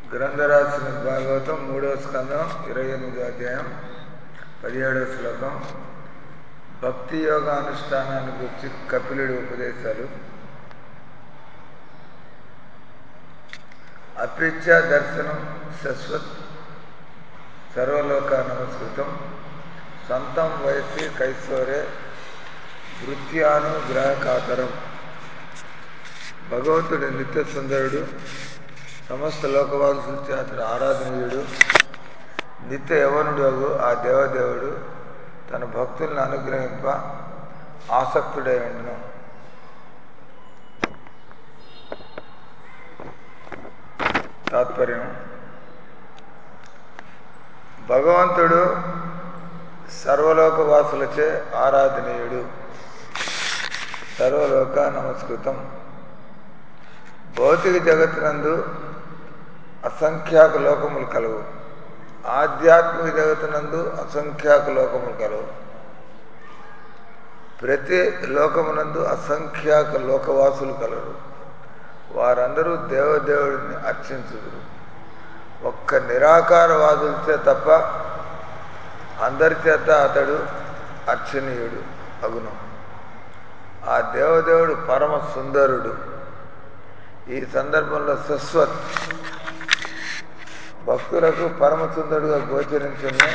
గ్రంథరాసిన భాగవతం మూడవ స్కందం ఇరవై ఎనిమిదో అధ్యాయం పదిహేడవ శ్లోకం భక్తి యోగ అనుష్ఠానాన్ని గురించి కపిలుడి ఉపదేశాలు అపిచ్చ దర్శనం శశ్వత్ సర్వలోక నమస్కృతం సొంతం వయసి కైశోరే వృత్యాను గ్రాహకాతరం భగవంతుడి నిత్య సుందరుడు సమస్త లోకవాసులచే అతడు ఆరాధనీయుడు నిత్య యవనుడు ఆ దేవదేవుడు తన భక్తులను అనుగ్రహింప ఆసక్తుడై ఉండను తాత్పర్యం భగవంతుడు సర్వలోకవాసులచే ఆరాధనీయుడు సర్వలోక నమస్కృతం భౌతిక జగత్తునందు అసంఖ్యాక లోకములు కలవు ఆధ్యాత్మిక జగత్తునందు అసంఖ్యాక లోకములు కలవు ప్రతి లోకమునందు అసంఖ్యాక లోకవాసులు కలరు వారందరూ దేవదేవుడిని అర్చించుదురు ఒక్క నిరాకారవాదులచే తప్ప అందరి చేత అతడు అర్చనీయుడు అగును ఆ దేవదేవుడు పరమ సుందరుడు ఈ సందర్భంలో శశ్వత్ భక్తులకు పరమసుందరుడుగా గోచరించిన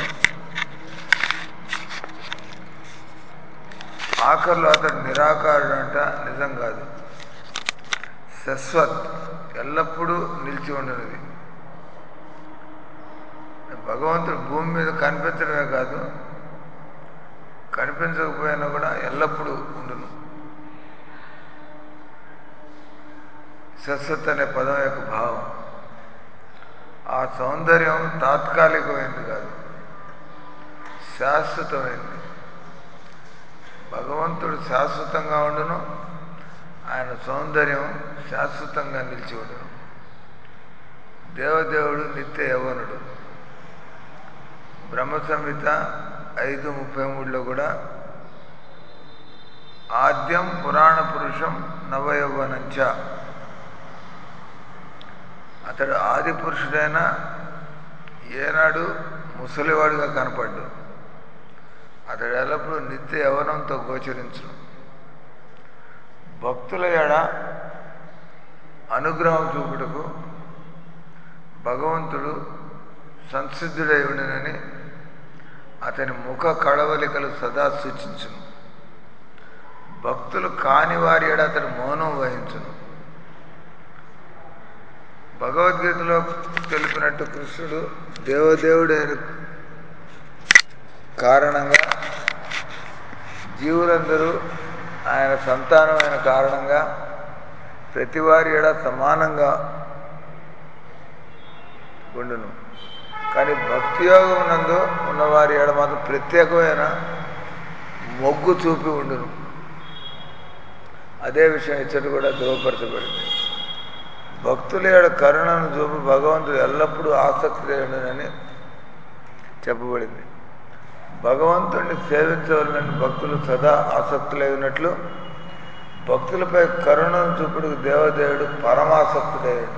ఆఖరిలో అతడు నిరాకారుడు అంట నిజం కాదు శశ్వత్ ఎల్లప్పుడూ నిలిచి ఉండనిది భగవంతుడు భూమి మీద కనిపించడమే కాదు కనిపించకపోయినా కూడా ఎల్లప్పుడూ ఉండును శశ్వత్ అనే పదం యొక్క భావం ఆ సౌందర్యం తాత్కాలికమైంది కాదు శాశ్వతమైంది భగవంతుడు శాశ్వతంగా ఉండును ఆయన సౌందర్యం శాశ్వతంగా నిలిచి ఉండును దేవదేవుడు నిత్య యవనుడు బ్రహ్మ సంహిత ఐదు ముప్పై మూడులో కూడా ఆద్యం పురాణ పురుషం నవయౌవనంచ అతడు ఆది పురుషుడైన ఏనాడు ముసలివాడిగా కనపడ్డు అతడు ఎల్లప్పుడూ నిత్య యవనంతో గోచరించును భక్తుల ఎడ అనుగ్రహం చూపుటకు భగవంతుడు సంసిద్ధుడై ఉండినని అతని ముఖ కడవలికలు సదా సూచించును భక్తులు కాని వారి ఎడ అతడు మౌనం వహించును భగవద్గీతలో తెలిపినట్టు కృష్ణుడు దేవదేవుడైన కారణంగా జీవులందరూ ఆయన సంతానమైన కారణంగా ప్రతి వారి ఎడ సమానంగా ఉండును కానీ భక్తి యోగం నందు ఉన్నవారి ఎడ మాత్రం ప్రత్యేకమైన మొగ్గు చూపి ఉండును అదే విషయం ఇచ్చటి కూడా ధృవపరచబడింది భక్తుల ఏడ కరుణను చూపి భగవంతుడు ఎల్లప్పుడూ ఆసక్తి ఉండునని చెప్పబడింది భగవంతుడిని సేవించవలనని భక్తులు సదా ఆసక్తులై ఉన్నట్లు భక్తులపై కరుణను చూపుడు దేవదేవుడు పరమాసక్తుడయ్యాడు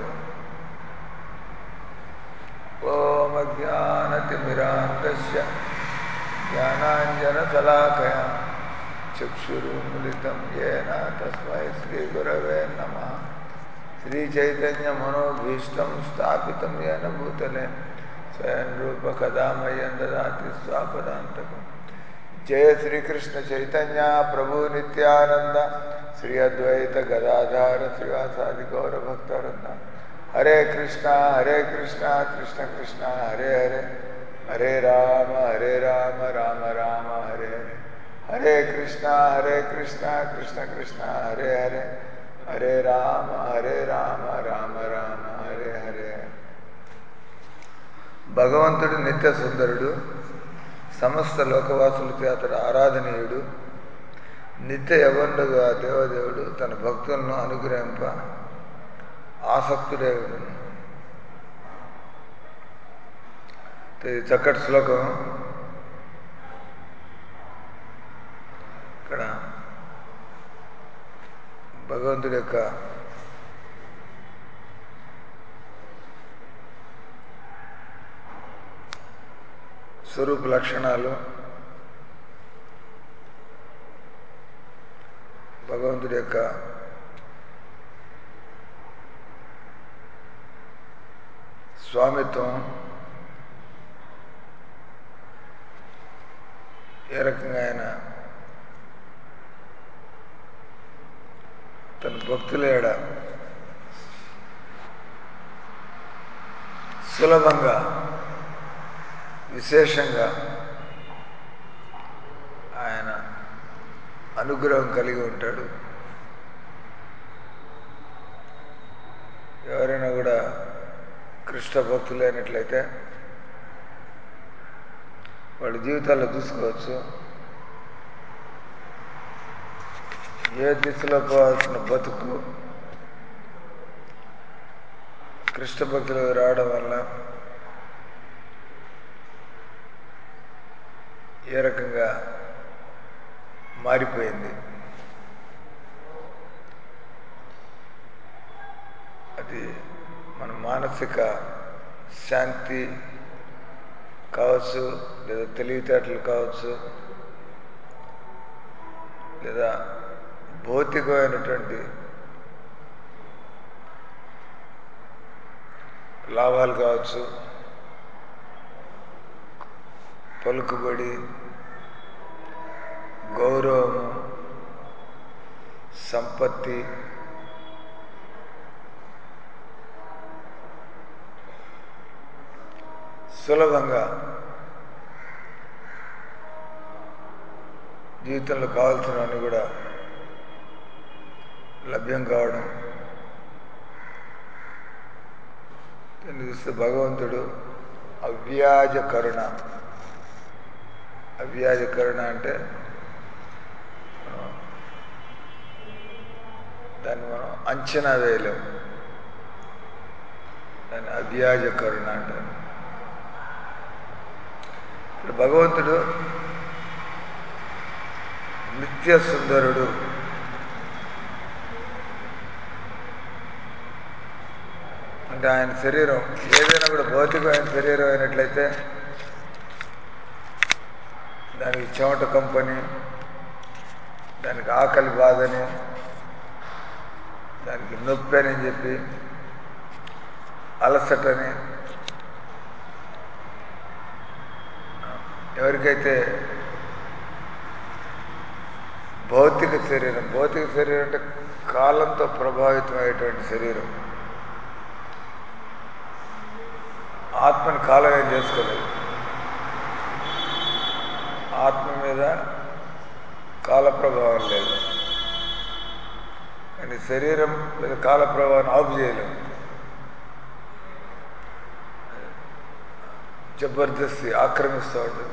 ఓం జ్ఞానతిమిరాంతస్య జ్ఞానాంజన శలాకయ చక్షురుమిళితం ఏన తస్మై శ్రీ గురవే నమ శ్రీ చైతన్య మనోభీష్టం స్థాపితం ఏన భూతలే స్వయం రూప కదామయం దదాతి స్వాపదాంతకం జయ శ్రీకృష్ణ చైతన్య ప్రభు నిత్యానంద శ్రీ అద్వైత గదాధార శ్రీవాసాది గౌర భక్తవృంద హరే కృష్ణ హరే కృష్ణ కృష్ణ కృష్ణ హరే హరే హరే రామ హరే రామ రామ రామ హరే హరే హరే కృష్ణ హరే కృష్ణ కృష్ణ కృష్ణ హరే హరే హరే రామ హరే రామ రామ రామ హరే హరే భగవంతుడు నిత్య సుందరుడు సమస్త లోకవాసులతో అతడు ఆరాధనీయుడు నిత్య యవనుడుగా దేవదేవుడు తన భక్తులను అనుగ్రహింప ఆసక్తుడే చక్కటి శ్లోకం ఇక్కడ భగవంతుడి యొక్క స్వరూప లక్షణాలు భగవంతుడి యొక్క స్వామిత్వం ఏ రకంగా ఆయన తన భక్తులేడ సులభంగా విశేషంగా ఆయన అనుగ్రహం కలిగి ఉంటాడు ఎవరైనా కూడా కృష్ణ భక్తులైనట్లయితే వాళ్ళ జీవితాల్లో చూసుకోవచ్చు ఏ దిశలో పోవాల్సిన బతుకు కృష్ణ భక్తులు రావడం వల్ల ఏ రకంగా మారిపోయింది అది మన మానసిక శాంతి కావచ్చు లేదా తెలివితేటలు కావచ్చు లేదా భౌతికమైనటువంటి లాభాలు కావచ్చు పలుకుబడి గౌరవము సంపత్తి సులభంగా జీవితంలో కావాల్సినవన్నీ కూడా లభ్యం కావడం దీన్ని చూస్తే భగవంతుడు అవ్యాజ కరుణ అవ్యాజ కరుణ అంటే మనం దాన్ని మనం అంచనా వేయలేం దాన్ని అవ్యాజ కరుణ అంటారు ఇప్పుడు భగవంతుడు నిత్య సుందరుడు అంటే ఆయన శరీరం ఏదైనా కూడా భౌతికమైన శరీరం అయినట్లయితే దానికి చెమట కంపని దానికి ఆకలి బాధని దానికి నొప్పి అని చెప్పి అలసటని ఎవరికైతే భౌతిక శరీరం భౌతిక శరీరం అంటే కాలంతో ప్రభావితమయ్యేటువంటి శరీరం ఆత్మని కాలం ఏం చేసుకోలేదు ఆత్మ మీద కాల ప్రభావం లేదు కానీ శరీరం మీద కాల ప్రభావాన్ని ఆఫ్ చేయలేం జబర్దస్తి ఆక్రమిస్తూ ఉంటుంది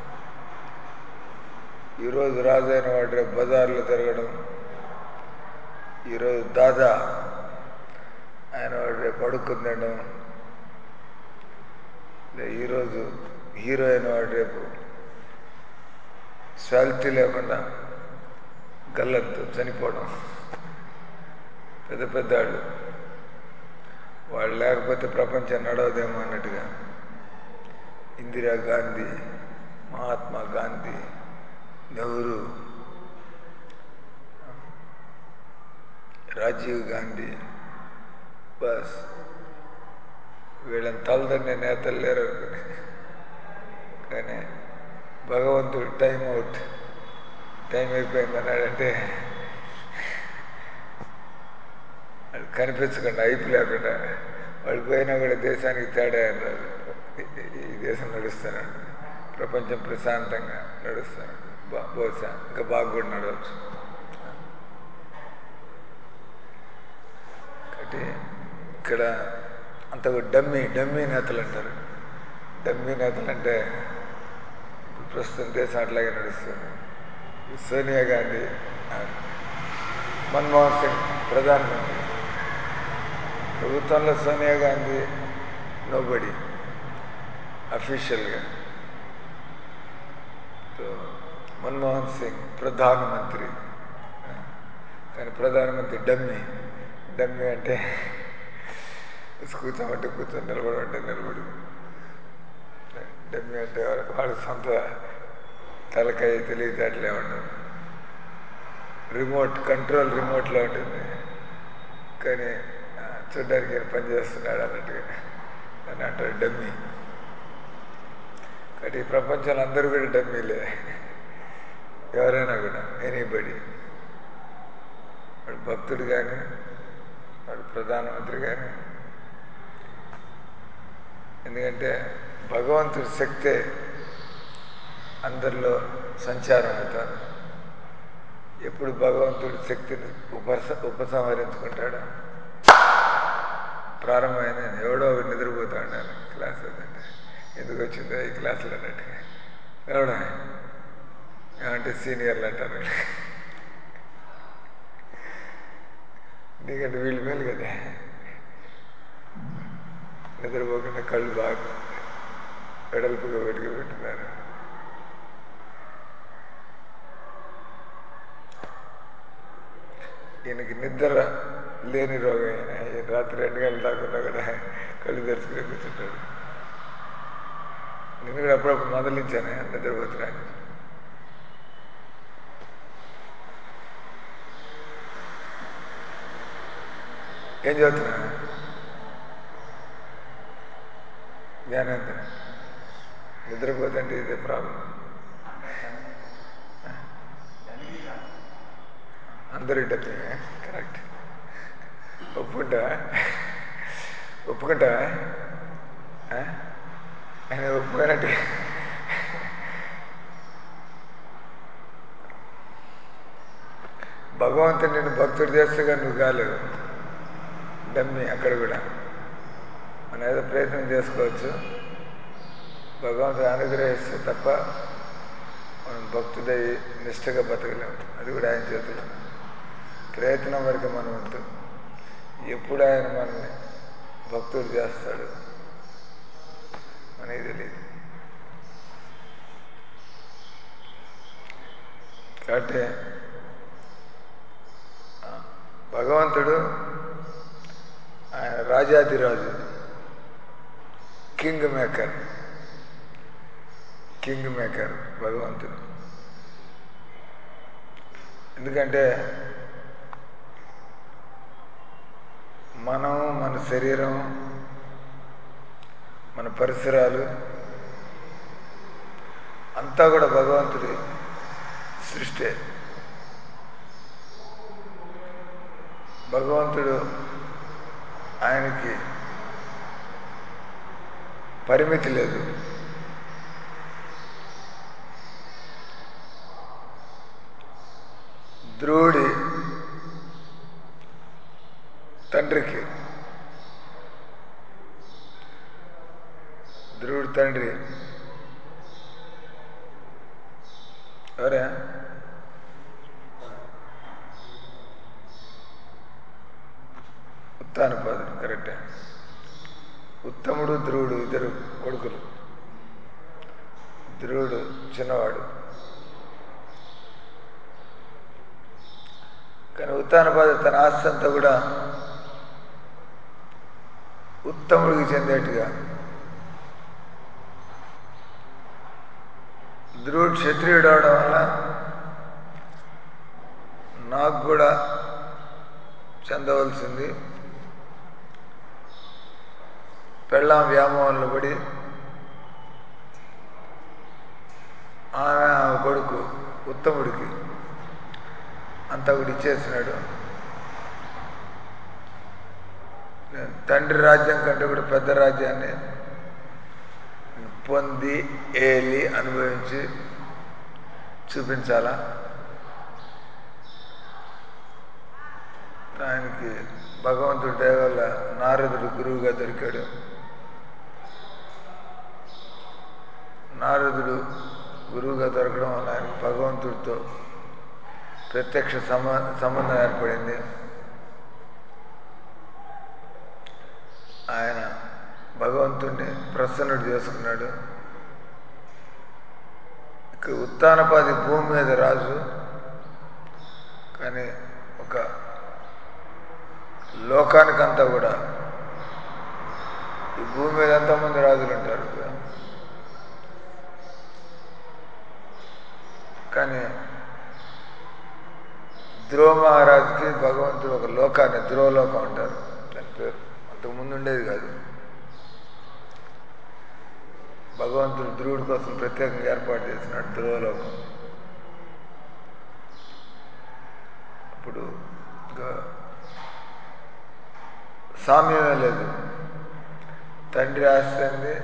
ఈరోజు రాజైన వాడు రేపు బజార్లో తిరగడం ఈరోజు దాదా ఆయన వాడు రేపు అడుక్కుని తినడం ఈరోజు హీరో అయిన వాడు రేపు స్వాలిటీ లేకుండా గల్లంతో చనిపోవడం పెద్ద పెద్దవాళ్ళు వాళ్ళు లేకపోతే ప్రపంచం నడవదేమో అన్నట్టుగా ఇందిరా గాంధీ మహాత్మా గాంధీ నెహ్రూ రాజీవ్ గాంధీ బస్ వీళ్ళని తలదన్నే నేతలు లేరు అనుకుని కానీ భగవంతుడు టైం అవుట్ టైం అయిపోయింది అన్నాడంటే అది కనిపించకుండా అయిపు లేకుండా వాళ్ళు పోయినా కూడా దేశానికి తేడా అన్నారు ఈ దేశం నడుస్తానండి ప్రపంచం ప్రశాంతంగా నడుస్తాను బహుశా ఇంకా బాగా కూడా నడవచ్చు కాబట్టి ఇక్కడ అంత డమ్మీ డమ్మీ నేతలు అంటారు డమ్మీ నేతలు అంటే ఇప్పుడు ప్రస్తుతం దేశం అట్లాగే నడుస్తుంది సోనియా గాంధీ మన్మోహన్ సింగ్ ప్రధానమంత్రి ప్రభుత్వంలో సోనియా గాంధీ నోబడి అఫీషియల్గా మన్మోహన్ సింగ్ ప్రధానమంత్రి కానీ ప్రధానమంత్రి డమ్మీ డమ్మీ అంటే కూర్చోమంటే కూర్చొని నిలబడమంటే నిలబడి డమ్మి అంటే వాడు- వాడి సొంత తలకాయ తెలివితేటలే ఉండవు రిమోట్ కంట్రోల్ రిమోట్లో ఉంటుంది కానీ ఆ, చూడ్డానికి ఈయన పని చేస్తున్నాడు అన్నట్టుగా అని అంటారు డమ్మి కాబట్టి ఈ ప్రపంచంలో అందరూ కూడా డమ్మీలే ఎవరైనా కూడా ఎనీబడి వాడు భక్తుడు కానీ వాడు ప్రధానమంత్రి కానీ ఎందుకంటే భగవంతుడి శక్తే అందరిలో సంచారం అవుతారు ఎప్పుడు భగవంతుడి శక్తిని ఉపస ఉపసంహరించుకుంటాడో ప్రారంభమైన ఎవడో ఒకడు నిద్రపోతా ఉన్నాను క్లాస్ అదంటే ఎందుకు వచ్చిందో ఈ క్లాసులు అన్నట్టుగా ఎవడా అంటే సీనియర్లు అంటారు ఎందుకంటే వీళ్ళు మేలు కదా నిద్రపోకుండా కళ్ళు బాగా వెడల్పుగా పెట్టుకు పెట్టున్నారు ఈయనకి నిద్ర లేని రోగం ఈయన. ఈయన రాత్రి రెండు గంటల దాకా కూడా కళ్ళు తెరుచుకుని కూర్చుంటాడు నేను కూడా అప్పుడప్పుడు మొదలించాను నిద్రపోతున్నాను ఏం చదువుతున్నా జ్ఞానేంద్ర నిద్రపోతుంటే ఇదే ప్రాబ్లం అందరి డబ్బే కరెక్ట్ ఒప్పుకుంటా ఒప్పుకుంటా ఆయన ఒప్పుకోనట్టు భగవంతుడు నిన్ను భక్తుడు చేస్తేగా నువ్వు కాలేవు డమ్మి అక్కడ కూడా మనం ఏదో ప్రయత్నం చేసుకోవచ్చు భగవంతుడు అనుగ్రహిస్తే తప్ప మనం భక్తుడై నిష్టగా బతకలేము అది కూడా ఆయన చేతులు ప్రయత్నం వరకు మనం వంతు ఎప్పుడు ఆయన మనల్ని భక్తుడు చేస్తాడు మనకి తెలియదు కాబట్టి ఆ, భగవంతుడు ఆయన రాజాదిరాజు కింగ్ మేకర్ కింగ్ మేకర్ భగవంతుడు ఎందుకంటే మనం మన శరీరం మన పరిసరాలు అంతా కూడా భగవంతుడి సృష్టి భగవంతుడు ఆయనకి పరిమితి లేదు ధ్రువుడి తండ్రికి ధ్రువుడి తండ్రి ఎవరా ఉత్తానపాదుడు కరెక్టే ఉత్తముడు ధ్రువుడు ఇద్దరు కొడుకులు ధ్రువుడు చిన్నవాడు కానీ ఉత్తానపాదుడు తన ఆస్తి అంతా కూడా ఉత్తముడికి చెందేట్టుగా ధ్రువుడు క్షత్రియుడు అవడం వల్ల నాకు కూడా చెందవలసింది పెళ్ళాం వ్యామోహంలో పడి ఆమె ఆమె కొడుకు ఉత్తముడికి అంతా కూడా ఇచ్చేసినాడు తండ్రి రాజ్యం కంటే కూడా పెద్ద రాజ్యాన్ని పొంది ఏలి అనుభవించి చూపించాలా ఆయనకి భగవంతుడి దయ వల్ల నారదుడు గురువుగా దొరికాడు నారదుడు గురువుగా దొరకడం వల్ల ఆయనకు భగవంతుడితో ప్రత్యక్ష సంబ సంబంధం ఏర్పడింది ఆయన భగవంతుడిని ప్రసన్నుడు చేసుకున్నాడు ఇక ఉత్తానపాది భూమి మీద రాజు కానీ ఒక లోకానికంతా కూడా ఈ భూమి మీద ఎంతమంది రాజులు ఉంటారు కానీ ధ్రువ మహారాజుకి భగవంతుడు ఒక లోకాన్ని ధ్రువలోకం అంటారు దాని పేరు అంతకు ముందు ఉండేది కాదు భగవంతుడు ధ్రువుడి కోసం ప్రత్యేకంగా ఏర్పాటు చేసినాడు ధ్రువలోకం అప్పుడు ఇంకా సామ్యమే లేదు తండ్రి ఆస్తి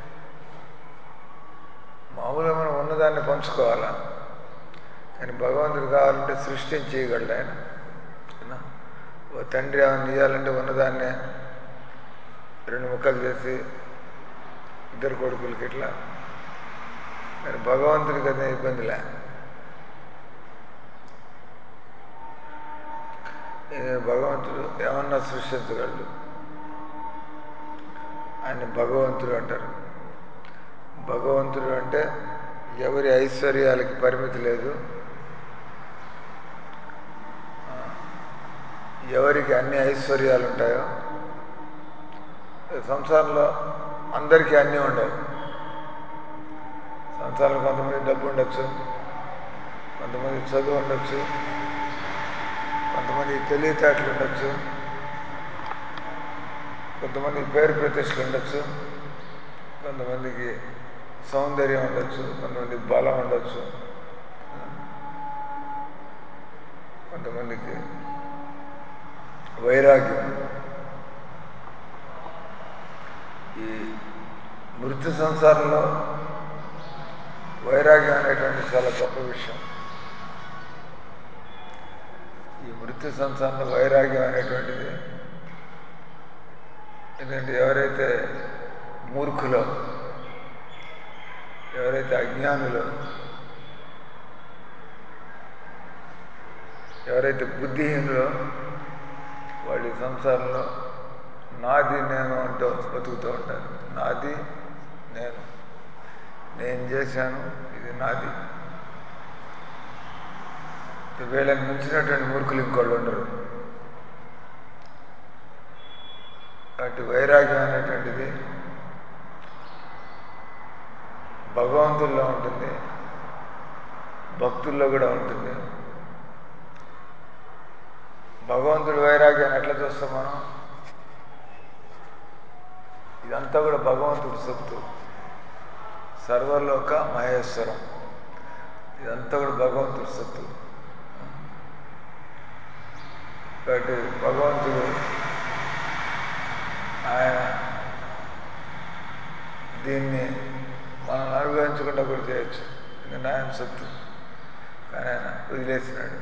మామూలుగా మనం ఉన్నదాన్ని పంచుకోవాలా కానీ భగవంతుడు కావాలంటే సృష్టించేయగలడు ఆయన అవునా? ఓ తండ్రి ఏమైనా ఇయ్యాలంటే ఉన్నదాన్నే రెండు ముక్కలు చేసి ఇద్దరు కొడుకులకి ఇట్లా కానీ భగవంతుడికి అదే ఇబ్బందిలే ఏ భగవంతుడు ఏమన్నా సృష్టించగలడు ఆయన భగవంతుడు అంటారు భగవంతుడు అంటే ఎవరి ఐశ్వర్యాలకి పరిమితి లేదు ఆ, ఎవరికి అన్ని ఐశ్వర్యాలు ఉంటాయో సంసారంలో అందరికీ అన్నీ ఉండవు సంసారంలో కొంతమంది డబ్బు ఉండొచ్చు కొంతమంది చదువు ఉండొచ్చు కొంతమంది తెలివితేటలు ఉండొచ్చు కొంతమంది పేరు ప్రతిష్టలు ఉండొచ్చు కొంతమందికి సౌందర్యం ఉండొచ్చు కొంతమంది బలం ఉండొచ్చు కొంతమందికి వైరాగ్యం ఈ మృత్యు సంసారంలో వైరాగ్యం అనేటువంటి చాలా గొప్ప విషయం ఈ మృత్యు సంసారంలో వైరాగ్యం అనేటువంటిది ఎందుకంటే ఎవరైతే మూర్ఖులో ఎవరైతే అజ్ఞానులో ఎవరైతే బుద్ధిహీనులో వాళ్ళు ఈ సంసారంలో నాది నేను అంటూ బతుకుతూ ఉంటారు నాది నేను నేను చేశాను ఇది నాది వీళ్ళని మించినటువంటి మూర్ఖులు ఇంకోళ్ళు ఉండరు కాబట్టి వైరాగ్యం అనేటువంటిది భగవంతుల్లో ఉంటుంది భక్తుల్లో కూడా ఉంటుంది భగవంతుడి వైరాగ్యాన్ని ఎట్లా చూస్తాం మనం ఇదంతా కూడా భగవంతుడి సొత్తు సర్వలోక మహేశ్వరం ఇదంతా కూడా భగవంతుడి సొత్తు కాబట్టి భగవంతుడు ఆయన దీన్ని మనం అనుభవించకుండా కూడా చేయొచ్చు ఎందుకంటే ఆయన సొత్తు కానీ ఆయన వదిలేసినాడు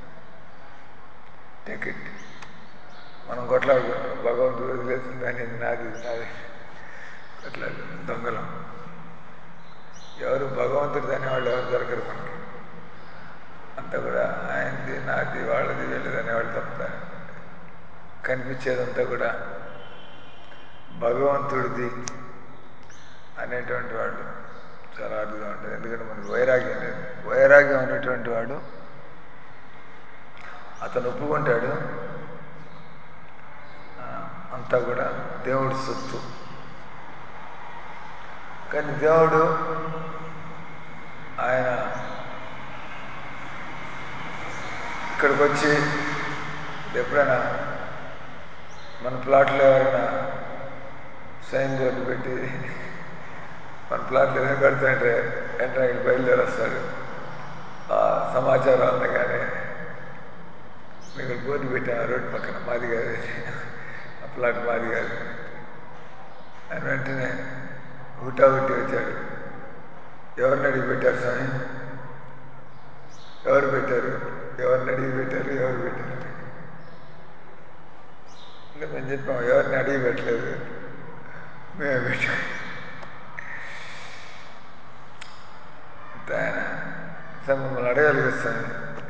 టికెట్ మనం కొట్లాడుకుంటాం భగవంతుడు వదిలేసింది అని ఇది నాది ఇది నాది కొట్లాడు దొంగలం ఎవరు భగవంతుడు అనేవాళ్ళు ఎవరు దొరకరు మనకి అంతా కూడా ఆయనది నాది వాళ్ళది వీళ్ళది అనేవాళ్ళు తప్పుతారు కనిపించేదంతా కూడా భగవంతుడిది అనేటువంటి వాడు చాలా అర్థంగా ఉంటుంది ఎందుకంటే మనకి వైరాగ్యం లేదు వైరాగ్యం అనేటువంటి వాడు అతను ఒప్పుకుంటాడు ఆ, అంతా కూడా దేవుడి సొత్తు కానీ దేవుడు ఆయన ఇక్కడికి వచ్చి ఎప్పుడైనా మన ప్లాట్లో ఎవరైనా సైన్ బోర్డు పెట్టి మన ప్లాట్లు ఏదైనా కడుతుంటే వెంటనే ఇక్కడ బయలుదేరి వస్తాడు ఆ సమాచారం అందగానే మీకు బోర్డు పెట్టాను ఆ రోడ్డు పక్కన మాది కాదు ఇది. ఆ ప్లాట్ మాది కాదు ఆయన వెంటనే హుటా హుట్టి వచ్చాడు ఎవరిని అడిగి పెట్టారు స్వామి ఎవరు పెట్టారు ఎవరిని అడిగి పెట్టారు ఎవరు పెట్టారు అంటే మేము చెప్పాం ఎవరిని అడిగి పెట్టలేదు మేమే పెట్టాం అంతే ఆయన సార్ మమ్మల్ని అడగలిగిస్తాను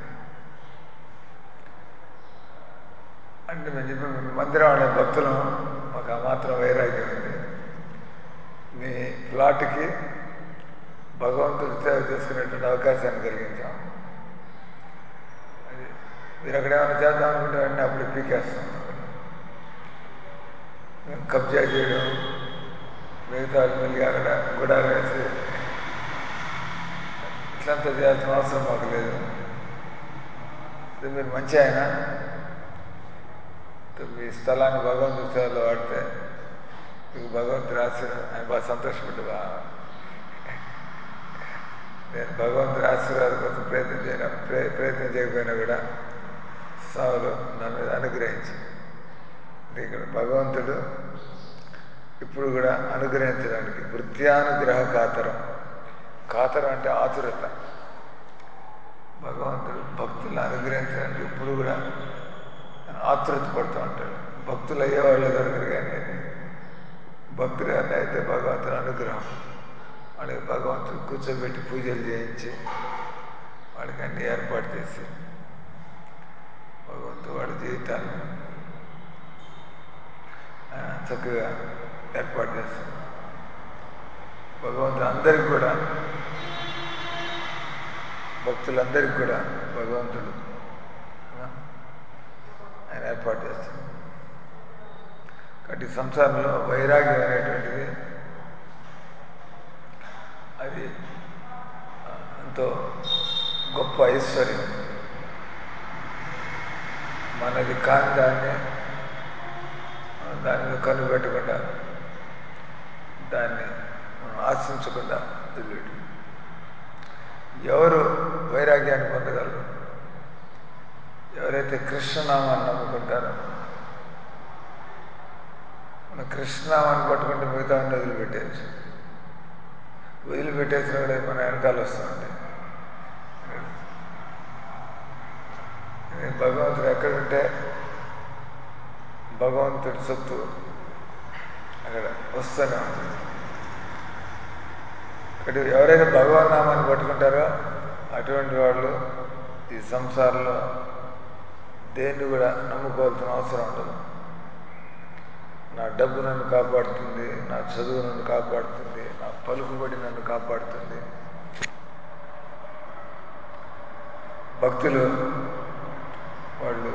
అంటే మేము చెప్పాం "మీ మందిరం అనే భక్తులం మాకు ఆ మాత్రం వైరాగ్యం ఉంది మీ ప్లాట్కి భగవంతుడి సేవ చేసుకునేటువంటి అవకాశాన్ని కలిగించాం అది మీరు అక్కడ ఏమైనా చేద్దాం అనుకుంటే వెంటనే అప్పుడు పీకేస్తాం మేము కబ్జా చేయడం మిగతా వాళ్ళు మళ్ళీ అక్కడ గుడాలు వేసి ఇట్లంతా చేయాల్సిన అవసరం మాకు లేదు ఇది మీరు మంచి ఆయన మీ స్థలాన్ని భగవంతుడి సేవలో వాడితే మీకు భగవంతుడు ఆశీర్వాదం ఆయన బాగా సంతోషపడ్డు బాగా నేను భగవంతుడి ఆశీర్వాదం కోసం ప్రయత్నం చేయడం ప్రే- ప్రయత్నం చేయకపోయినా కూడా స్వాములు నన్ను అనుగ్రహించి అంటే ఇక్కడ భగవంతుడు ఇప్పుడు కూడా అనుగ్రహించడానికి వృత్యానుగ్రహ కాతరం కాతరం అంటే ఆతురత భగవంతుడు భక్తులను అనుగ్రహించడానికి ఇప్పుడు కూడా ఆతృత పడుతూ ఉంటాడు భక్తులు అయ్యేవాళ్ళు దొరకరు కానీ భక్తులు అన్నీ అయితే భగవంతుని అనుగ్రహం వాడికి భగవంతుడు కూర్చోబెట్టి పూజలు చేయించి వాడికి అన్ని ఏర్పాటు చేసి భగవంతుడు వాడి జీవితాన్ని ఆ, చక్కగా ఏర్పాటు చేస్తాడు భగవంతుడు అందరికి కూడా భక్తులందరికీ కూడా భగవంతుడు ఆ, ఆయన ఏర్పాటు చేస్తాడు కాబట్టి ఈ సంసారంలో వైరాగ్యం అనేటువంటిది అది ఆ, ఎంతో గొప్ప ఐశ్వర్యం మనది కాని దాన్ని ఆ, దాని మీద కన్ను పెట్టకుండా దాన్ని మనం ఆశించకుండా వదిలేయడం ఎవరు వైరాగ్యాన్ని పొందగలరు ఎవరైతే కృష్ణనామాన్ని నమ్ముకుంటారో మన కృష్ణనామాన్ని పట్టుకుంటే మిగతా అన్ని వదిలిపెట్టేయచ్చు వదిలిపెట్టేసిన కూడా మన వెనకాల వస్తుంటాయి భగవంతుడు ఎక్కడుంటే భగవంతుడి సొత్తు అక్కడ వస్తూనే ఉంటుంది ఇక్కడ ఎవరైతే భగవన్ నామాన్ని పట్టుకుంటారో అటువంటి వాళ్ళు ఈ సంసారంలో దేన్ని కూడా నమ్ముకోవాల్సిన అవసరం ఉండదు నా డబ్బు నన్ను కాపాడుతుంది నా చదువు నన్ను కాపాడుతుంది నా పలుకుబడి నన్ను కాపాడుతుంది భక్తులు వాళ్ళు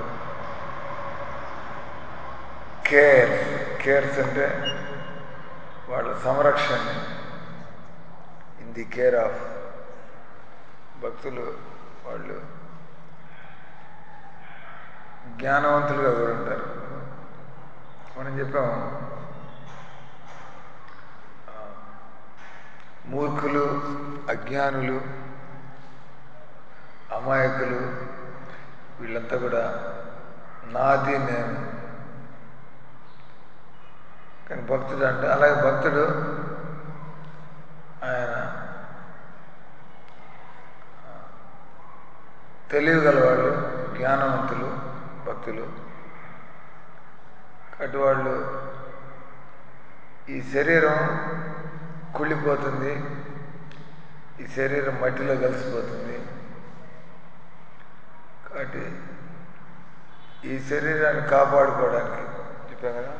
కేర్ కేర్స్ అంటే వాళ్ళ సంరక్షణ ఇన్ ది కేర్ ఆఫ్ భక్తులు వాళ్ళు జ్ఞానవంతులుగా కూడా ఉంటారు మనం చెప్పాము ఆ, మూర్ఖులు అజ్ఞానులు అమాయకులు వీళ్ళంతా కూడా నాది నేను కానీ భక్తుడు అంటే అలాగే భక్తుడు ఆయన తెలియగలవాళ్ళు జ్ఞానవంతులు భక్తులు అటు వాళ్ళు ఈ శరీరం కుళ్ళిపోతుంది ఈ శరీరం మట్టిలో కలిసిపోతుంది కాబట్టి ఈ శరీరాన్ని కాపాడుకోవడానికి చెప్పాం కదా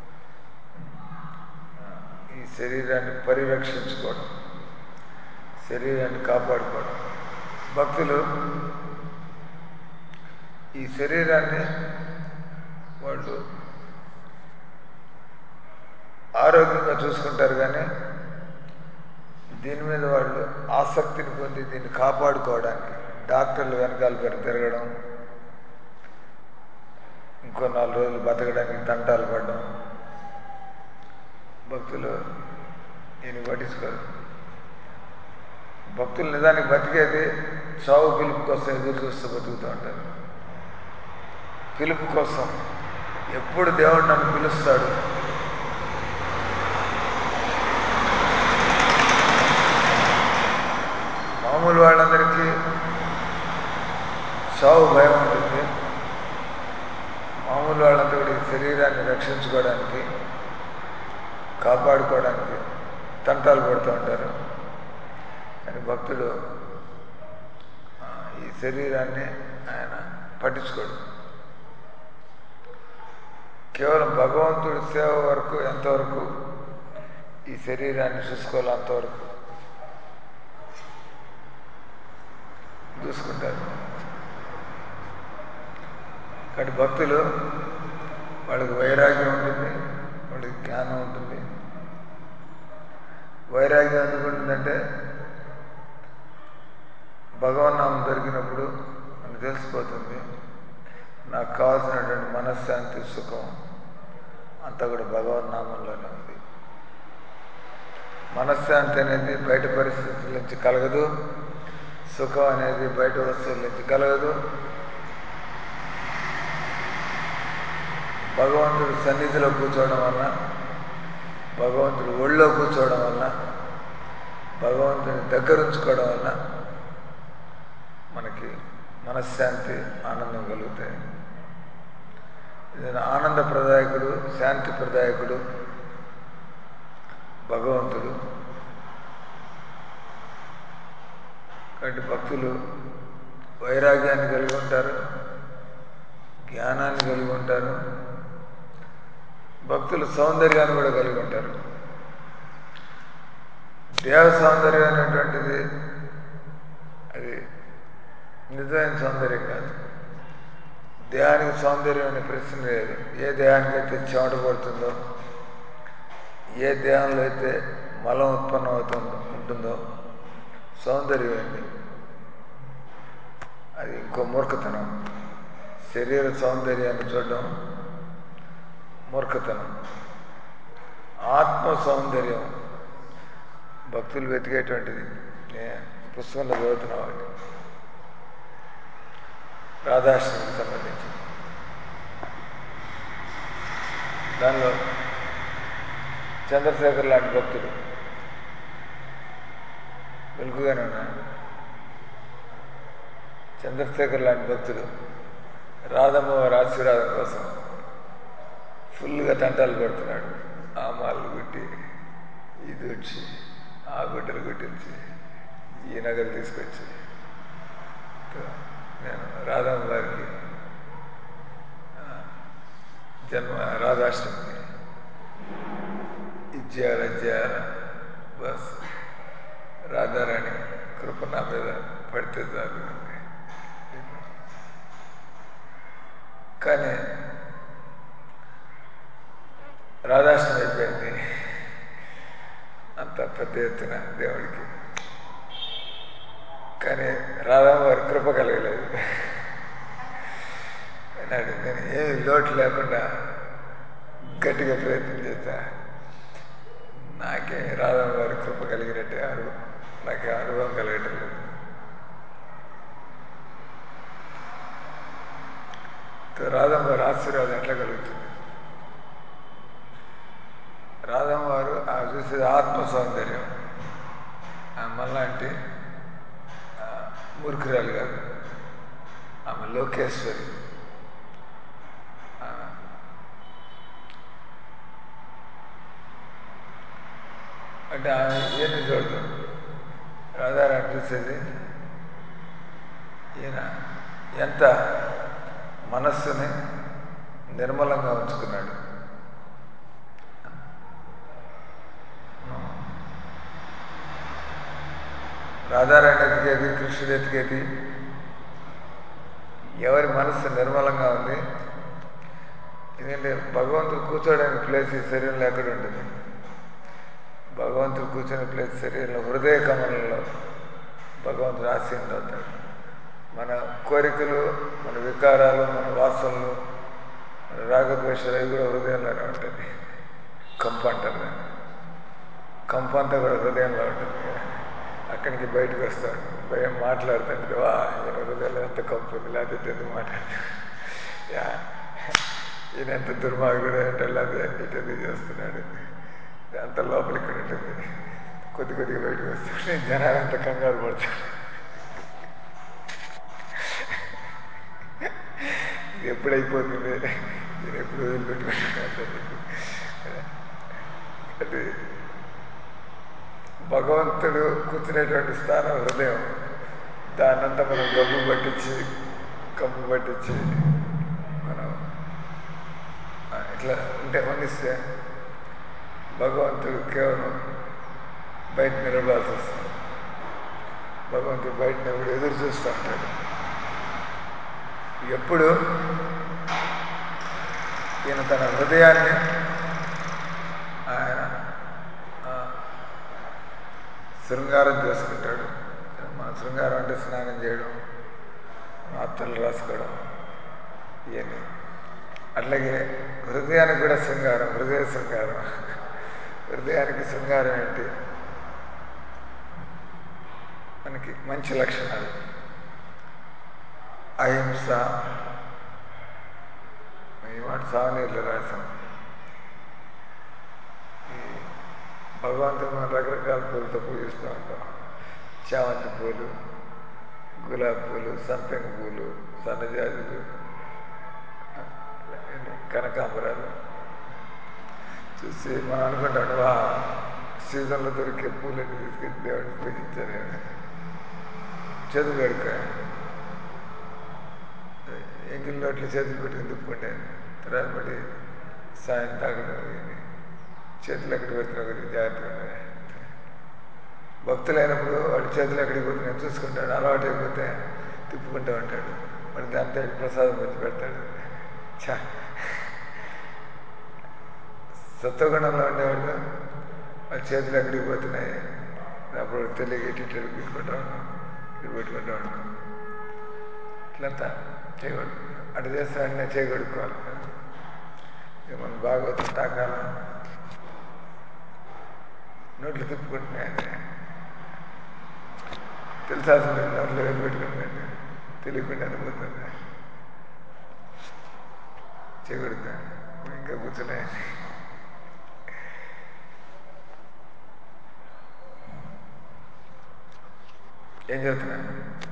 ఈ శరీరాన్ని పరిరక్షించుకోవడం శరీరాన్ని కాపాడుకోవడం భక్తులు ఈ శరీరాన్ని వాళ్ళు ఆరోగ్యంగా చూసుకుంటారు కానీ దీని మీద వాళ్ళు ఆసక్తిని పొంది దీన్ని కాపాడుకోవడానికి డాక్టర్లు వెనకాల పెరి తిరగడం ఇంకో నాలుగు రోజులు బతకడానికి తంటాలు పడడం భక్తులు దీన్ని పట్టించుకోరు భక్తులు నిజానికి బతికేది చావు పిలుపు కోసం ఎదురు చూస్తూ బతుకుతూ ఉంటారు పిలుపు కోసం ఎప్పుడు దేవుడు నన్ను పిలుస్తాడు మామూలు వాళ్ళందరికీ చావు భయం ఉంటుంది మామూలు వాళ్ళంతా కూడా ఈ శరీరాన్ని రక్షించుకోవడానికి కాపాడుకోవడానికి తంటాలు పడుతూ ఉంటారు కానీ భక్తుడు ఆ, ఈ శరీరాన్ని ఆయన పట్టించుకోడు కేవలం భగవంతుడి సేవ వరకు ఎంతవరకు ఈ శరీరాన్ని చూసుకోవాలి అంతవరకు చూసుకుంటారు కాబట్టి భక్తులు వాళ్ళకి వైరాగ్యం ఉంటుంది వాళ్ళకి జ్ఞానం ఉంటుంది వైరాగ్యం ఎందుకు ఉంటుందంటే భగవన్నామం దొరికినప్పుడు మనకు తెలిసిపోతుంది నాకు కావాల్సినటువంటి మనశ్శాంతి సుఖం అంతా కూడా భగవన్నామంలోనే ఉంది మనశ్శాంతి అనేది బయట పరిస్థితుల నుంచి కలగదు సుఖం అనేది బయట వస్తువుల నుంచి కలగదు భగవంతుడు సన్నిధిలో కూర్చోవడం వల్ల భగవంతుడు ఒళ్ళో కూర్చోవడం వల్ల భగవంతుని దగ్గరుంచుకోవడం వల్ల మనకి మనశ్శాంతి ఆనందం కలుగుతాయి ఇది ఆనంద ప్రదాయకుడు శాంతి ప్రదాయకుడు భగవంతుడు కాబట్టి భక్తులు వైరాగ్యాన్ని కలిగి ఉంటారు జ్ఞానాన్ని కలిగి ఉంటారు భక్తులు సౌందర్యాన్ని కూడా కలిగి ఉంటారు దేహ సౌందర్యం అనేటువంటిది అది నిజమైన సౌందర్యం కాదు దేహానికి సౌందర్యం అనే ప్రశ్న లేదు ఏ దేహానికి అయితే చెమట పడుతుందో ఏ దేహంలో అయితే మలం ఉత్పన్నం అవుతుందో ఉంటుందో సౌందర్యం ఏంటి అది ఇంకో మూర్ఖతనం శరీర సౌందర్యాన్ని చూడడం మూర్ఖతనం ఆత్మ సౌందర్యం భక్తులు వెతికేటువంటిది నేను పుస్తకంలో చదువుతున్నా వాటి రాధాశ్రమకి సంబంధించి దానిలో చంద్రశేఖర్ లాంటి భక్తుడు వెలుగుగానే ఉన్నాడు చంద్రశేఖర్ లాంటి భక్తుడు రాధమ్మ వారి ఆశీర్వాదం కోసం ఫుల్గా తంటాలు పడుతున్నాడు ఆ మాలు గుట్టి ఇది వచ్చి ఆ గుడ్డలు గుట్టించి ఈ నగలు తీసుకొచ్చి నేను రాధమ్మ వారికి జన్మ రాధాష్టమికి ఇచ్చేయాలి ఇచ్చేయాలి బస్ రాధారాణి కృప నా మీద పడితే చాలు కానీ రాధాష్టమి అయిపోయింది అంత పెద్ద ఎత్తున దేవుడికి కానీ రాధావారి కృప కలగలేదు అన్నాడు నేను ఏమి లోటు లేకుండా గట్టిగా ప్రయత్నం చేస్తా నాకే రాధావారి కృప కలిగినట్టే అను నాకే అనుభవం కలగటం లేదు రాధమ్మవారి ఆశీర్వాదం ఎట్లా కలుగుతుంది రాధమ్మవారు ఆ చూసేది ఆత్మ సౌందర్యం మళ్ళాంటి మూర్ఖురాలు కాదు ఆమె లోకేశ్వరి అంటే ఆమె ఏమి చూడదు రాధారాణి చూసేది ఈయన ఎంత మనస్సుని నిర్మలంగా ఉంచుకున్నాడు రాధారాణి ఎతికేది కృష్ణుడు ఎతికేది ఎవరి మనస్సు నిర్మలంగా ఉంది ఎందుకంటే భగవంతుడు కూర్చోడానికి ప్లేస్ ఈ శరీరంలో ఎక్కడ ఉంటుంది భగవంతుడు కూర్చునే ప్లేస్ శరీరంలో హృదయ కమలంలో భగవంతుడు ఆశీనుడు అవుతాడు మన కోరికలు మన వికారాలు మన వాసనలు మన రాగద్వేషాలు అవి కూడా హృదయంలోనే ఉంటుంది కంపు అంటారు దాన్ని కంపు అంతా కూడా హృదయంలో ఉంటుంది అక్కడికి బయటకు వస్తాడు భయం మాట్లాడుతుంటే వా ఈయన హృదయంలో ఎంత కంపు ఉంది లేకపోతే ఎందుకు మాట్లాడుతాడు ఈయన ఎంత దుర్మార్గుడు అంటే లేకపోతే ఇటు చేస్తున్నాడు అంత లోపల ఇక్కడ ఉంటుంది కొద్ది కొద్దిగా బయటకు వస్తుంటే జనాలు అంత కంగారు పడతాడు ఇది ఎప్పుడైపోతుంది నేను ఎప్పుడు వదిలిపెట్టుకుంటున్నాను అది భగవంతుడు కూర్చునేటువంటి స్థానం హృదయం దాన్నంతా మనం గబ్బు పట్టించి కమ్ము పట్టించి మనం ఇట్లా ఉంటే వండిస్తే భగవంతుడు కేవలం బయట నిలబడాల్సి వస్తుంది భగవంతుడు బయట నిలబడి ఎదురు చూస్తూ ఉంటాడు ఎప్పుడు ఈయన తన హృదయాన్ని ఆయన శృంగారం చేసుకుంటాడు మన శృంగారం అంటే స్నానం చేయడం అత్తలు రాసుకోవడం ఇవన్నీ అట్లాగే హృదయానికి కూడా శృంగారం హృదయ శృంగారం హృదయానికి శృంగారం ఏంటి మనకి మంచి లక్షణాలు అహింస ఈ మాట సావనీర్లు రాసాం ఈ భగవంతుడు మనం రకరకాల పూలతో పూజిస్తూ ఉంటాం చామంతి పూలు గులాబీ పూలు సంపెంగ పూలు సన్నజాజులు కనకాంబరాలు చూసి మనం అనుకుంటాం వా సీజన్లో దొరికే పూలని తీసుకెళ్ళి దేవుడిని పూజించాను చేతులు కడుక ఎంగిల్ నోట్లు చేతులు పెట్టుకుని తిప్పుకుంటే తర్వాత మళ్ళీ సాయం తాగడం ఇవన్నీ చేతులు ఎక్కడికి పోతున్నా కొద్దిగా జాగ్రత్తగా ఉండాలి. భక్తులైనప్పుడు వాడి చేతులు ఎక్కడికి పోతున్నాయి చూసుకుంటాడు అలవాటు అయిపోతే తిప్పుకుంటూ ఉంటాడు మరి దాంతో ప్రసాదం వచ్చి పెడతాడు చా సత్వగుణంలో ఉండేవాడు వాళ్ళ చేతులు ఎక్కడికి పోతున్నాయి అప్పుడు తెలియక ఇటు ఇటు తీసుకుంటా ఉన్నాం ఇటు పెట్టుకుంటా ఉన్నాం ఇట్లంతా చేయకూడదు అటు చేస్తే అన్నీ చేయగొడుకోవాలి ఇక మనం బాగోతుంది తాకాల నోట్లు తిప్పుకుంటున్నాయని తెలిసాల్సింది నోట్లో వెళ్ళి పెట్టుకుంటున్నాను తెలియకుండా పోతుంది చేయకూడదు ఇంకా కూర్చున్నాయి ఏం చెప్తున్నాను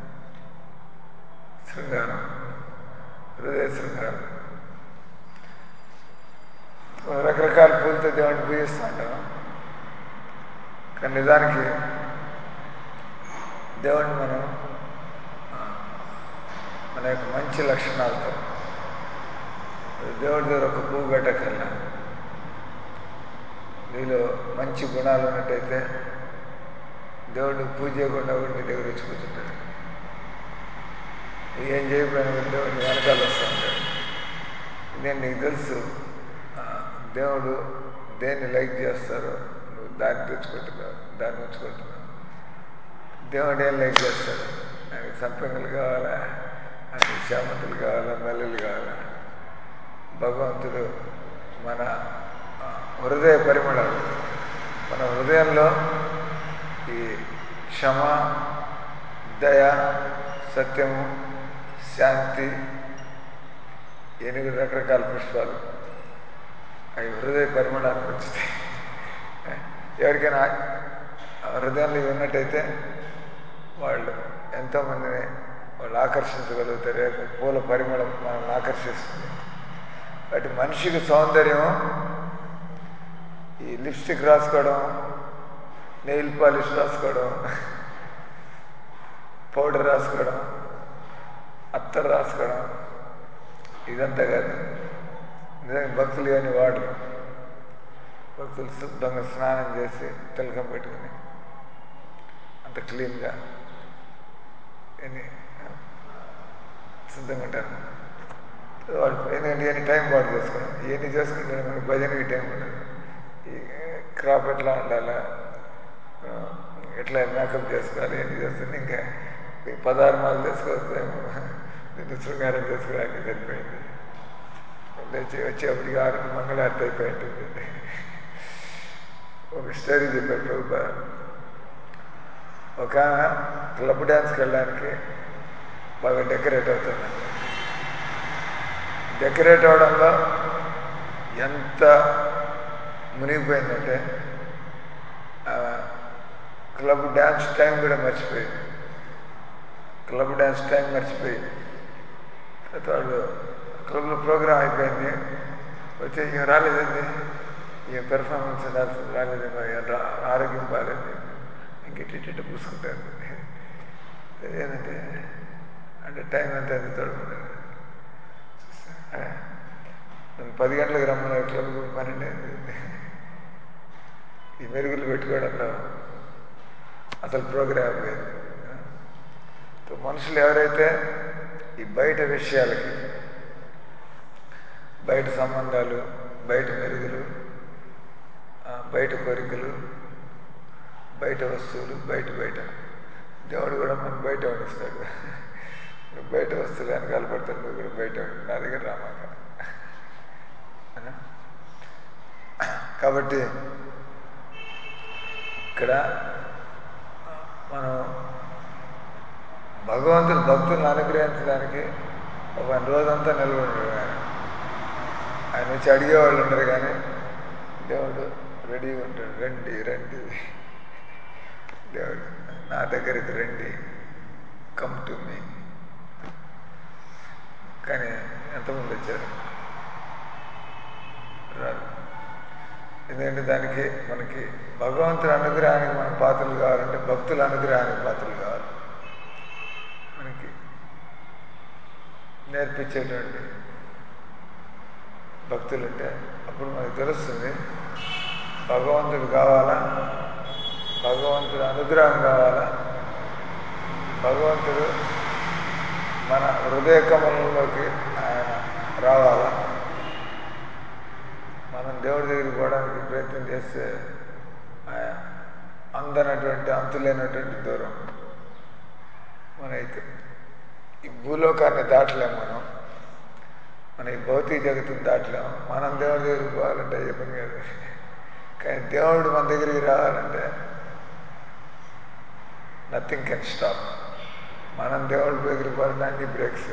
శృంగారం హృదయ శృంగారం రకరకాల పూలతో దేవుడిని పూజిస్తూ ఉంటాం కానీ నిజానికి దేవుడిని మనం ఆ, మన యొక్క మంచి లక్షణాలతో దేవుడి దగ్గర ఒక పువ్వు పెట్టకల్లా నీలో మంచి గుణాలు ఉన్నట్టయితే దేవుడిని పూజ చేయకుండా కూడా నీ దగ్గర వచ్చి కూర్చుంటాడు ఏం చేయకపోయినా కూడా దేవుడిని వెనకాల వస్తూ ఉంటాడు నేను నీకు తెలుసు ఆ, దేవుడు దేన్ని లైక్ చేస్తారో నువ్వు దాన్ని తెచ్చుకుంటున్నావు దాన్ని ఉంచుకుంటున్నావు దేవుడు ఏం లైక్ చేస్తాడు ఆయనకి సంపెంగలు కావాలా ఆయనకి చామంతులు కావాలా మల్లెలు కావాలా భగవంతుడు మన ఆ, హృదయ పరిమళాలు మన హృదయంలో ఈ క్షమ దయ సత్యము శాంతి ఎనిమిది రకరకాల పుష్పాలు అవి హృదయ పరిమళానికి వచ్చింది ఎవరికైనా ఆ హృదయంలో ఇవి ఉన్నట్టయితే వాళ్ళు ఎంతోమందిని వాళ్ళు ఆకర్షించగలుగుతారు రేపు పూల పరిమళం మనల్ని ఆకర్షిస్తుంది బట్ మనిషికి సౌందర్యం ఈ లిప్స్టిక్ రాసుకోవడం నెయిల్ పాలిష్ రాసుకోవడం పౌడర్ రాసుకోవడం అత్తర్ రాసుకోవడం ఇదంతా కాదు నిజంగా భక్తులు కానీ వాడు భక్తులు శుభ్రంగా స్నానం చేసి తిలకం పెట్టుకుని అంత క్లీన్గా ఎన్ని సిద్ధంగా ఉంటారు వాడు ఎందుకంటే ఇవన్నీ టైం పాటు చేసుకోవడం ఇవన్నీ చేసుకుంటే మనకి భజనకి టైం ఉండదు ఈ క్రాప్ ఎట్లా ఉండాలా ఆ, ఎట్లా మేకప్ చేసుకోవాలి ఇవన్నీ చేస్తుంది ఇంకా ఈ పదహారు మాలు చేసుకోవచ్చేమో నిన్ను శృంగారం చేసుకోవడానికి సరిపోయింది లేచి వచ్చేప్పటికి ఆరు మంగళారతి అయిపోయి ఉంటుంది ఒక స్టోరీ చెప్పాడు ప్రభుత్వ ఒక క్లబ్ డ్యాన్స్కి వెళ్ళడానికి బాగా డెకరేట్ అవుతుందండి డెకరేట్ అవడంలో ఎంత మునిగిపోయిందంటే ఆ, క్లబ్ డ్యాన్స్ టైం కూడా మర్చిపోయింది క్లబ్ డ్యాన్స్ టైం మర్చిపోయి తర్వాత వాళ్ళు క్లబ్లో ప్రోగ్రామ్ అయిపోయింది వచ్చి ఇక రాలేదండి ఇక పెర్ఫార్మెన్స్ రాలేదేమో ఇక రా- ఆరోగ్యం బాగాలేదు ఇంకెట్టి పూసుకుంటాను ఏంటంటే అంటే టైం అంతా అది తోడుకుంటాను నన్ను పది గంటలకు రమ్మన్నారు క్లబ్ పన్నెండు అయింది. ఈ మెరుగులు పెట్టుకోవడంలో అసలు ప్రోగ్రామ్ అయిపోయింది సో మనుషులు ఎవరైతే ఈ బయట విషయాలకి బయట సంబంధాలు బయట మెరుగులు ఆ, బయట కోరికలు బయట వస్తువులు బయట బయట దేవుడు కూడా మనం బయట పడిస్తాడు నువ్వు బయట వస్తువులు వెనకాల పడతాడు నువ్వు కూడా బయట ఉండు. నా దగ్గర రామాక అనా? కాబట్టి ఇక్కడ మనం భగవంతుడు భక్తులను అనుగ్రహించడానికి ఒక రోజంతా నిలబడి ఆయన ఆయన వచ్చి అడిగేవాళ్ళు ఉండరు కానీ దేవుడు రెడీగా ఉంటాడు రండి రండి దేవుడు నా దగ్గరికి రండి కమ్ టు మీ కానీ ఎంతమంది వచ్చారు రాదు ఎందుకంటే దానికి మనకి భగవంతుడి అనుగ్రహానికి మనం పాత్రలు కావాలంటే భక్తుల అనుగ్రహానికి పాత్రలు కావాలి మనకి నేర్పించేటువంటి భక్తులు ఉంటే అప్పుడు మనకు తెలుస్తుంది భగవంతుడు కావాలా భగవంతుడి అనుగ్రహం కావాలా భగవంతుడు మన హృదయ కమలంలోకి ఆయన రావాలా మనం దేవుడి దగ్గరికి పోవడానికి ప్రయత్నం చేస్తే ఆయన అందనటువంటి అంతులేనటువంటి దూరం మనైతే ఈ భూలోకాన్ని దాటలేము మనం మన ఈ భౌతిక జగత్తుని దాటలేము మనం దేవుడి దగ్గరికి పోవాలంటే అయ్యే పని కాదు కానీ దేవుడు మన దగ్గరికి రావాలంటే నథింగ్ కెన్ స్టాప్ మనం దేవుడి దగ్గరికి పోవాలంటే అన్ని బ్రేక్స్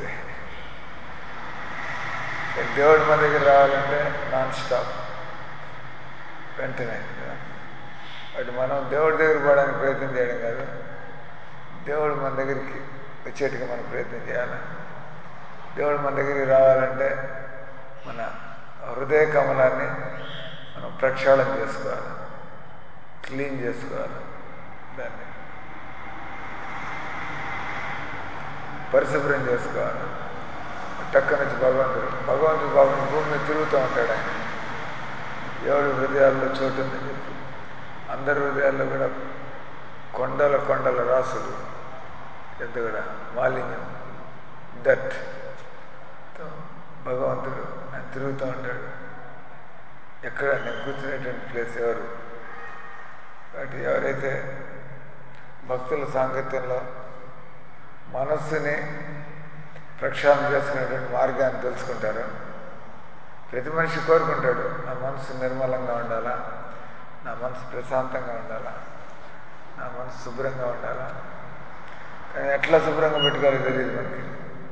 కానీ దేవుడు మన దగ్గర రావాలంటే నాన్ స్టాప్ వెంటనే అటు మనం దేవుడి దగ్గర పోవడానికి ప్రయత్నం చేయడం కాదు దేవుడు మన దగ్గరికి వచ్చేట్టుగా మనం ప్రయత్నం చేయాలి దేవుడు మన దగ్గరికి రావాలంటే మన హృదయ కమలాన్ని మనం ప్రక్షాళన చేసుకోవాలి క్లీన్ చేసుకోవాలి దాన్ని పరిశుభ్రం చేసుకోవాలి టక్క నుంచి భగవంతుడు భగవంతుడు బాబుని భూమి మీద తిరుగుతూ ఉంటాడు ఆయన ఎవరి హృదయాల్లో చోటు ఉందని చెప్పి అందరి హృదయాల్లో కూడా కొండల కొండల రాసులు ఎంత కూడా మాలిన్యం దట్ భగవంతుడు ఆయన తిరుగుతూ ఉంటాడు ఎక్కడ నేను కూర్చునేటువంటి ప్లేస్ ఎవరు కాబట్టి ఎవరైతే భక్తుల సాంగత్యంలో మనస్సుని ప్రక్షాళన చేసుకునేటువంటి మార్గాన్ని తెలుసుకుంటారు ప్రతి మనిషి కోరుకుంటాడు నా మనసు నిర్మలంగా ఉండాలా నా మనసు ప్రశాంతంగా ఉండాలా నా మనసు శుభ్రంగా ఉండాలా కానీ ఎట్లా శుభ్రంగా పెట్టుకోవాలో తెలియదు మనకి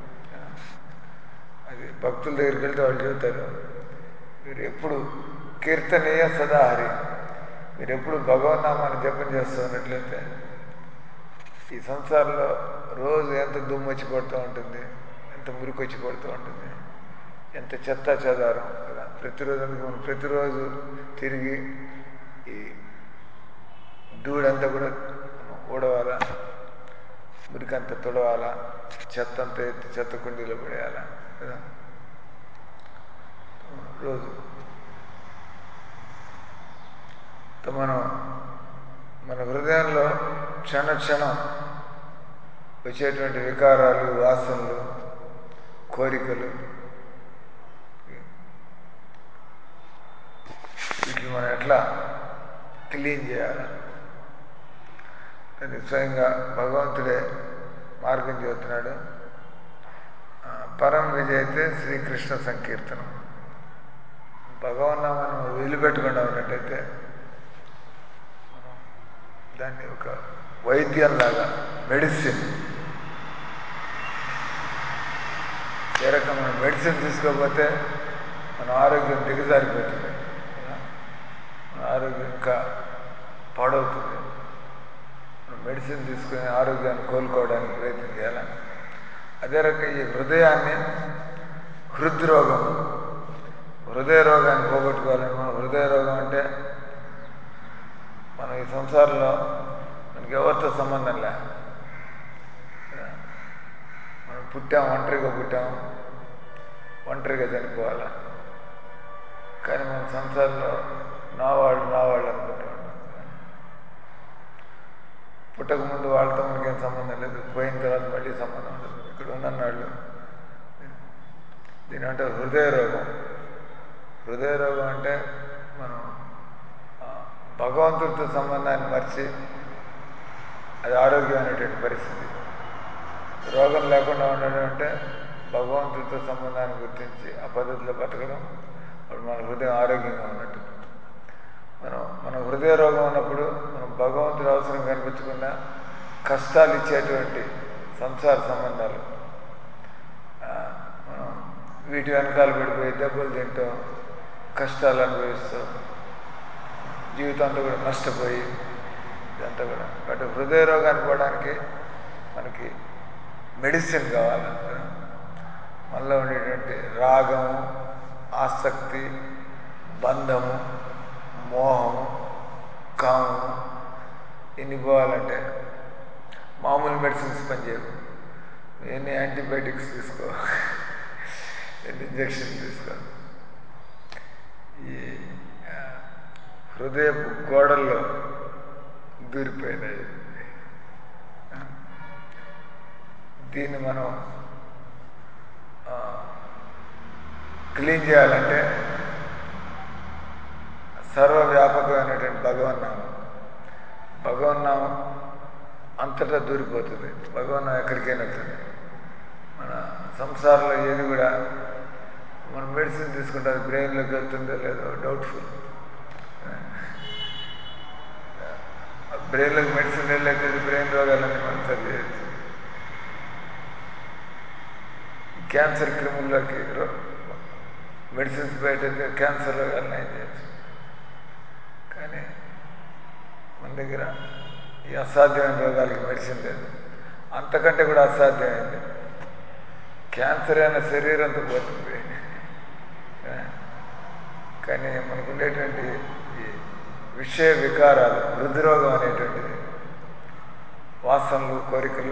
అది భక్తుల దగ్గరికి వెళ్తే వాళ్ళు చెబుతారు మీరు ఎప్పుడు కీర్తనీయ సదా హరి మీరు ఎప్పుడు భగవన్నామాన్ని జపం చేస్తూ ఉన్నట్లయితే ఈ సంసారంలో రోజు ఎంత దుమ్ము వచ్చి పడుతూ ఉంటుంది ఎంత మురికి వచ్చి పడుతూ ఉంటుంది ఎంత చెత్త చెదారం కదా ప్రతిరోజు అందుకు మనం ప్రతిరోజు తిరిగి ఈ ధూళంతా కూడా మనం ఊడవాలా మురికంతా తుడవాలా చెత్త అంతా ఎత్తి చెత్త కుండీలో పడేయాలా కదా రోజు తో మనం మన హృదయంలో క్షణ క్షణం వచ్చేటువంటి వికారాలు వాసనలు కోరికలు వీటిని మనం ఎట్లా క్లీన్ చేయాలి అది స్వయంగా భగవంతుడే మార్గం చెబుతున్నాడు ఆ, పరం విజయితే శ్రీకృష్ణ సంకీర్తనం భగవన్నామని వదిలిపెట్టకుండా ఉన్నట్టయితే మనం దాన్ని ఒక వైద్యంలాగా మెడిసిన్ ఏ రకమైన మెడిసిన్ తీసుకోకపోతే మన ఆరోగ్యం దిగజారిపోతుంది కదా? మన ఆరోగ్యం ఇంకా పాడవుతుంది మనం మెడిసిన్ తీసుకుని ఆరోగ్యాన్ని కోలుకోవడానికి ప్రయత్నం చేయాలి అదే రకంగా ఈ హృదయాన్ని హృద్రోగం హృదయ రోగాన్ని పోగొట్టుకోవాలని మనం హృదయ రోగం అంటే మనం ఈ సంసారంలో మనకి ఎవరితో సంబంధం లే మనం పుట్టాం ఒంటరిగా పుట్టాం ఒంటరిగా చనిపోవాలా కానీ మన సంసారంలో నా వాళ్ళు నా వాళ్ళు అనుకుంటూ ఉంటాం పుట్టక ముందు వాళ్ళతో మనకేం సంబంధం లేదు పోయిన తర్వాత మళ్ళీ సంబంధం ఉండదు ఇక్కడ ఉన్నన్నాళ్ళు దీని అంటే హృదయ రోగం హృదయ రోగం అంటే మనం ఆ, భగవంతుడితో సంబంధాన్ని మర్చి అది ఆరోగ్యమైనటువంటి పరిస్థితి రోగం లేకుండా ఉండడం అంటే భగవంతుడితో సంబంధాన్ని గుర్తించి ఆ పద్ధతిలో బతకడం అప్పుడు మన హృదయం ఆరోగ్యంగా ఉన్నట్టు మనం మన హృదయ రోగం ఉన్నప్పుడు మనం భగవంతుడి అవసరం కనిపించకుండా కష్టాలు ఇచ్చేటువంటి సంసార సంబంధాలు ఆ, మనం వీటి వెనకాల పడిపోయి దెబ్బలు తింటాం కష్టాలు అనుభవిస్తాం జీవితం అంతా కూడా నష్టపోయి ఇదంతా కూడా బట్ హృదయ రోగాన్ని పోవడానికి మనకి మెడిసిన్ కావాలి మనలో ఉండేటువంటి రాగము ఆసక్తి బంధము మోహము కామము ఇన్ని పోవాలంటే మామూలు మెడిసిన్స్ పనిచేయవు ఎన్ని యాంటీబయాటిక్స్ తీసుకో ఎన్ని ఇంజక్షన్ తీసుకో ఈ ఆ, హృదయపు గోడల్లో దూరిపోయినాయి దీన్ని మనం ఆ, క్లీన్ చేయాలంటే సర్వవ్యాపకమైనటువంటి భగవన్నామం భగవన్నామం అంతటా దూరిపోతుంది భగవన్నామం ఎక్కడికైనా వెళ్తుంది మన సంసారంలో ఏది కూడా మనం మెడిసిన్ తీసుకుంటే అది బ్రెయిన్లోకి వెళ్తుందో లేదో డౌట్ఫుల్ బ్రెయిన్లోకి మెడిసిన్ వెళ్ళైతే బ్రెయిన్ రోగాలన్నీ మనం సరి చేయొచ్చు క్యాన్సర్ క్రిముల్లోకి రో- మెడిసిన్స్ బయటైతే క్యాన్సర్ రోగాలను ఏం చేయొచ్చు కానీ మన దగ్గర ఈ అసాధ్యమైన రోగాలకి మెడిసిన్ లేదు అంతకంటే కూడా అసాధ్యమైంది క్యాన్సర్ అయిన శరీరంతో పోతుంది ఆ? కానీ మనకు ఉండేటువంటి ఈ విషయ వికారాలు హృద్రోగం అనేటువంటిది వాసనలు కోరికలు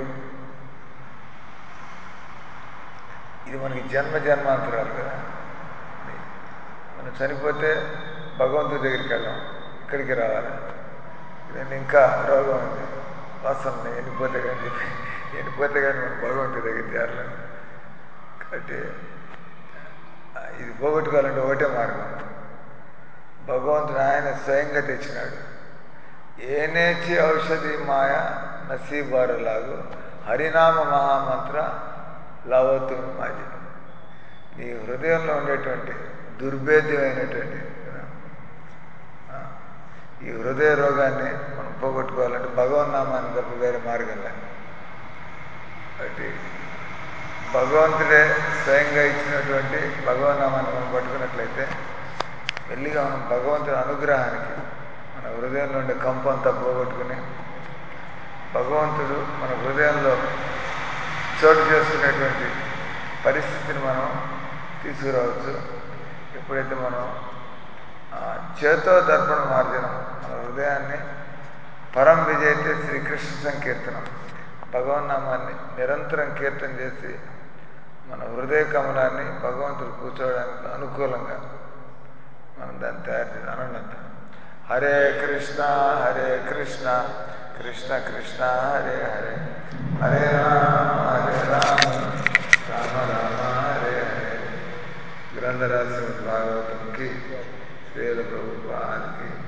ఇది మనకి జన్మ జన్మాంతరాలు కదా మనం చనిపోతే భగవంతుడి దగ్గరికి వెళ్ళాం ఇక్కడికి రావాలి నేను ఇంకా రోగం ఉంది వాసన ఎండిపోతే కానీ చెప్పి ఎండిపోతే కానీ మనం భగవంతుడి దగ్గర చేరలేము కాబట్టి ఆ, ఇది పోగొట్టుకోవాలంటే ఒకటే మార్గం భగవంతుడు ఆయన స్వయంగా తెచ్చినాడు ఏనేచి ఔషధి మాయ నసీబారులాగు హరినామ మహామంత్ర లవతు మాజీ నీ హృదయంలో ఉండేటువంటి దుర్భేద్యమైనటువంటి ఆ, ఈ హృదయ రోగాన్ని మనం పోగొట్టుకోవాలంటే భగవన్నామాన్ని తప్ప వేరే మార్గం లేదు కాబట్టి భగవంతుడే స్వయంగా ఇచ్చినటువంటి భగవన్నామాన్ని మనం పట్టుకున్నట్లయితే మెల్లిగా మనం భగవంతుడి అనుగ్రహానికి మన హృదయంలో ఉండే కంపు అంతా పోగొట్టుకుని భగవంతుడు మన హృదయంలో చోటు చేసుకునేటువంటి పరిస్థితిని మనం తీసుకురావచ్చు ఎప్పుడైతే మనం ఆ, చేతో దర్పణ మార్జనం మన హృదయాన్ని పరం విజయితే శ్రీకృష్ణ సంకీర్తనం భగవన్నామాన్ని నిరంతరం కీర్తన చేసి మన హృదయ కమలాన్ని భగవంతుడు కూర్చోవడానికి అనుకూలంగా మనం దాన్ని తయారు చేసి అనంతం హరే కృష్ణ హరే కృష్ణ కృష్ణ కృష్ణ హరే హరే హరే రామ హరే రామ రామ రామ హరే హరే గ్రంథరాశ్రమ భాగవతం కి శ్రీల ప్రభుపాదికి